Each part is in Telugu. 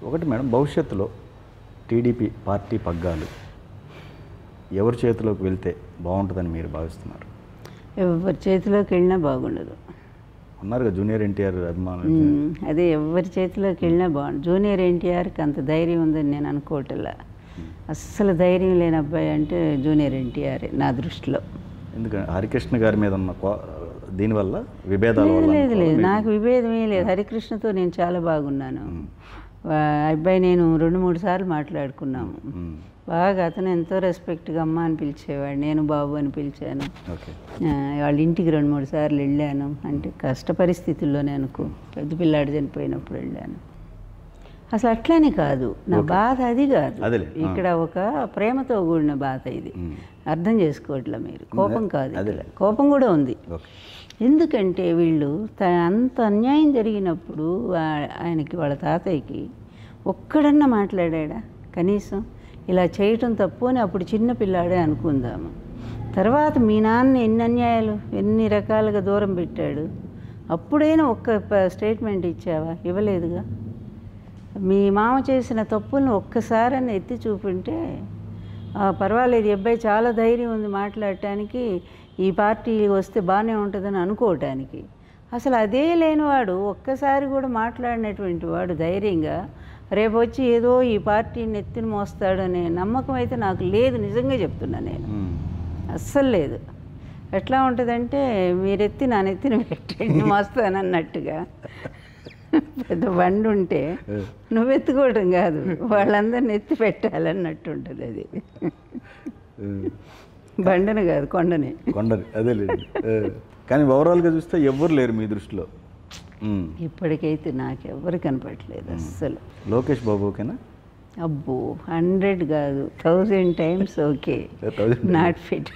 ఒకటి మేడం భవిష్యత్తులో టీడీపీ పార్టీ పగ్గాలు ఎవరి చేతిలోకి వెళ్తే బాగుంటుందని మీరు భావిస్తున్నారు ఎవరి చేతిలోకి వెళ్ళినా బాగుండదు ఉన్నారుగా జూనియర్ ఎన్టీఆర్ అభిమానులు ఉమ్, అదే ఎవరి చేతిలోకి వెళ్ళినా బాగుండు జూనియర్ ఎన్టీఆర్కి అంత ధైర్యం ఉందని నేను అనుకోవట్లా అస్సలు ధైర్యం లేని అబ్బాయి అంటే జూనియర్ ఎన్టీఆర్ నా దృష్టిలో ఎందుకంటే హరికృష్ణ గారి మీద ఉన్న కో- దీనివల్ల విభేదాల లేదు వల్ల లేదు లేదు అనుకోవాలా? నాకు విభేదమే లేదు హరికృష్ణతో నేను చాలా బాగున్నాను వా- అబ్బాయి నేను రెండు మూడు సార్లు మాట్లాడుకున్నాము మ్మ్. బాగా అతను ఎంతో రెస్పెక్ట్గా అమ్మ అని పిలిచేవాడు నేను బాబు అని పిలిచాను ఓకే ఆ, వాళ్ళ ఇంటికి రెండు మూడు సార్లు వెళ్ళాను అంటే కష్ట పరిస్థితుల్లోనే అనుకో పెద్ద పిల్లాడు చనిపోయినప్పుడు వెళ్ళాను అసలు అట్లనే కాదు నా బాధ అది కాదు అదేలే, ఆ. ఇక్కడ ఒక ప్రేమతో కూడిన బాధ ఇది మ్మ్. అర్థం చేసుకోవట్లే మీరు కోపం కాదు అదేలే. ఇక్కడ. కోపం కూడా ఉంది ఓకే ఎందుకంటే వీళ్ళు త- అంత అన్యాయం జరిగినప్పుడు ఆ- ఆయనకి వాళ్ళ తాతయ్యకి ఒక్కడన్నా మాట్లాడా కనీసం ఇలా చేయటం తప్పు అని అప్పుడు చిన్న పిల్లాడే అనుకుందాము తర్వాత మీ నాన్న ఎన్ని అన్యాయాలు ఎన్ని రకాలుగా దూరం పెట్టాడు అప్పుడైనా ఒక్క ప- స్టేట్మెంట్ ఇచ్చావా ఇవ్వలేదుగా మీ మామ చేసిన తప్పులను ఒక్కసారని ఎత్తి చూపింటే "ఆ, పర్వాలేదు ఈ అబ్బాయి చాలా ధైర్యం ఉంది మాట్లాడటానికి ఈ పార్టీ వస్తే బాగానే ఉంటుందని అనుకోవటానికి అసలు అదే లేనివాడు ఒక్కసారి కూడా మాట్లాడినటువంటి వాడు ధైర్యంగా రేపు వచ్చి ఏదో ఈ పార్టీని ఎత్తిన మోస్తాడనే నమ్మకం అయితే నాకు లేదు నిజంగా చెప్తున్నా నేను మ్మ్. అస్సలు లేదు ఎట్లా ఉంటుందంటే మీరెత్తి నా నెత్తిన పెట్టండి మోస్తానన్నట్టుగా పెద్ద బండి ఉంటే నువ్వు ఎత్తుకోవడం కాదు వాళ్ళందరిని ఎత్తి పెట్టాలన్నట్టు ఉంటుంది అది మ్మ్. బండను కాదు కొండని కొండరి అదేలేండి ఆ. కానీ ఓవరాల్గా చూస్తే ఎవ్వరు లేరు మీ దృష్టిలో మ్మ్. ఇప్పటికైతే నాకు ఎవరు కనపడలేదు అస్సలు లోకేష్ బాబు ఓకేనా అబ్బో హండ్రెడ్ కాదు thousand times okay thousand not fit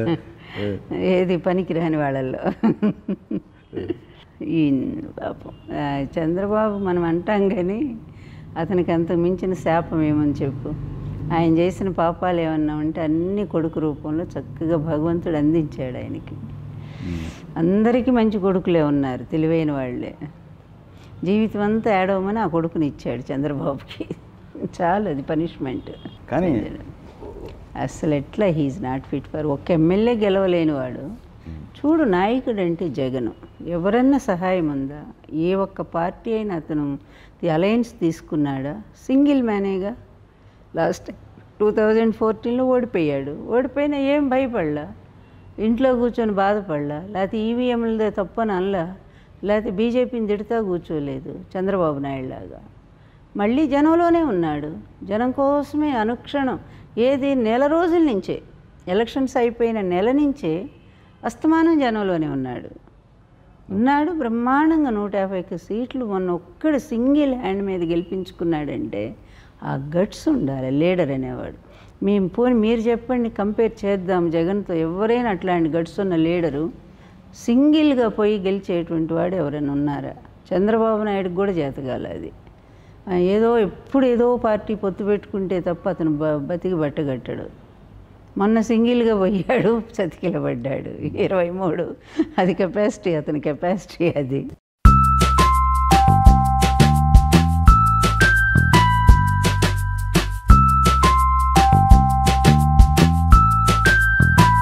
ఏది పనికిరాని వాళ్ళల్లో ఈ పాపం ఆ, చంద్రబాబు మనం అంటాం కానీ అతనికి అంత మించిన శాపం ఏమని చెప్పు ఆయన చేసిన పాపాలు ఏమన్నా ఉంటే అన్ని కొడుకు రూపంలో చక్కగా భగవంతుడు అందించాడు ఆయనకి మ్మ్. అందరికీ మంచి కొడుకులే ఉన్నారు తెలివైన వాళ్ళే జీవితం అంతా ఏడవమని ఆ కొడుకుని ఇచ్చాడు చంద్రబాబుకి చాలు అది పనిష్మెంట్ కానీ అసలు ఎట్లా హీఈస్ నాట్ ఫిట్ ఫర్ ఒక్క ఎమ్మెల్యే గెలవలేని వాడు చూడు నాయకుడు అంటే జగను ఎవరన్నా సహాయం ఉందా ఏ ఒక్క పార్టీ అయినా అతను ది అలయన్స్ తీసుకున్నాడా సింగిల్ మ్యానేగా లాస్ట్ టూ థౌజండ్ ఫోర్టీన్లో ఓడిపోయాడు ఓడిపోయినా ఏం భయపడలా ఇంట్లో కూర్చొని బాధపడలా లేకపోతే ఈవీఎంలదే తప్పని అనలా లేకపోతే బీజేపీని తిడుతా కూర్చోలేదు చంద్రబాబు నాయుడు లాగా మళ్ళీ జనంలోనే ఉన్నాడు జనం కోసమే అనుక్షణం ఏది నెల రోజుల నుంచే ఎలక్షన్స్ అయిపోయిన నెల నుంచే అస్తమానం జనంలోనే ఉన్నాడు ఉన్నాడు బ్రహ్మాండంగా నూట యాభై ఒక్క సీట్లు మొన్న ఒక్కడు సింగిల్ హ్యాండ్ మీద గెలిపించుకున్నాడంటే ఆ గట్స్ ఉండాలి లీడర్ అనేవాడు మేము పోని మీరు చెప్పండి కంపేర్ చేద్దాం జగన్తో ఎవరైనా అట్లాంటి గట్స్ ఉన్న లీడరు సింగిల్గా పోయి గెలిచేటువంటి వాడు ఎవరైనా ఉన్నారా చంద్రబాబు నాయుడుకి కూడా చేతగాల అది ఆ, ఏదో ఎప్పుడు ఏదో పార్టీ పొత్తు పెట్టుకుంటే తప్ప అతను బ బతికి బట్టగట్టాడు మొన్న సింగిల్గా పోయాడు చతికిల పడ్డాడు ఇరవై మూడు అది కెపాసిటీ అతని కెపాసిటీ అది